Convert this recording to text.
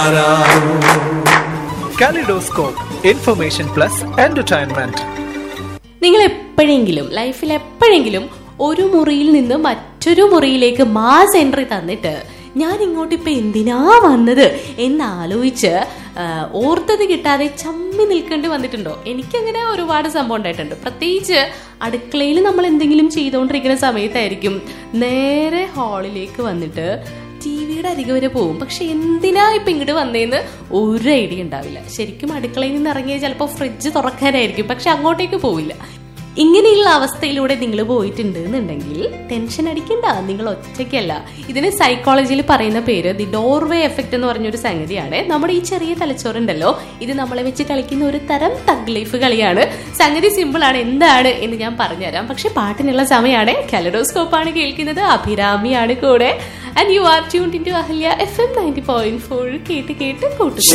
Kaleidoscope, information plus entertainment. നിങ്ങൾ എപ്പോഴെങ്കിലും ലൈഫിൽ എപ്പോഴെങ്കിലും ഒരു മുറിയിൽ നിന്ന് മറ്റൊരു മുറിയിലേക്ക് മാസ് എൻട്രി തന്നിട്ട് ഞാൻ ഇങ്ങോട്ട് ഇപ്പൊ എന്തിനാ വന്നത് എന്നാലോചിച്ച് ആ, ഓർത്തത് കിട്ടാതെ ചമ്മി നിൽക്കേണ്ടി വന്നിട്ടുണ്ടോ എനിക്കങ്ങനെ ഒരുപാട് സംഭവം ഉണ്ടായിട്ടുണ്ട് പ്രത്യേകിച്ച് അടുക്കളയിൽ നമ്മൾ എന്തെങ്കിലും ചെയ്തുകൊണ്ടിരിക്കുന്ന സമയത്തായിരിക്കും നേരെ ഹാളിലേക്ക് വന്നിട്ട് ടി വിയുടെ അരികെ വരെ പോകും പക്ഷെ എന്തിനാ ഇപ്പൊ ഇങ്ങോട്ട് വന്നേന്ന് ഒരു ഐഡിയ ഉണ്ടാവില്ല ശരിക്കും അടുക്കളയിൽ നിന്ന് ഇറങ്ങിയത് ചിലപ്പോൾ ഫ്രിഡ്ജ് തുറക്കാനായിരിക്കും പക്ഷെ അങ്ങോട്ടേക്ക് പോവില്ല ഇങ്ങനെയുള്ള അവസ്ഥയിലൂടെ നിങ്ങൾ പോയിട്ടുണ്ട് എന്നുണ്ടെങ്കിൽ ടെൻഷൻ അടിക്കണ്ട നിങ്ങൾ ഒറ്റയ്ക്കല്ല ഇതിന് സൈക്കോളജിയിൽ പറയുന്ന പേര് ദി ഡോർവേ എഫക്റ്റ് എന്ന് പറഞ്ഞൊരു സംഗതിയാണ് നമ്മുടെ ഈ ചെറിയ തലച്ചോറുണ്ടല്ലോ ഇത് നമ്മളെ വെച്ച് കളിക്കുന്ന ഒരു തരം തഗ് ലൈഫ് കളിയാണ് സംഗതി സിമ്പിൾ ആണ് എന്താണ് എന്ന് ഞാൻ പറഞ്ഞുതരാം പക്ഷെ പാട്ടിനുള്ള സമയമാണ് കലഡോസ്കോപ്പ് ആണ് കേൾക്കുന്നത് അഭിരാമിയാണ് കൂടെ and you are tune in to Ahalya FM ninety point four ഫോർ കേട്ട് കേട്ട് കൂട്ടുക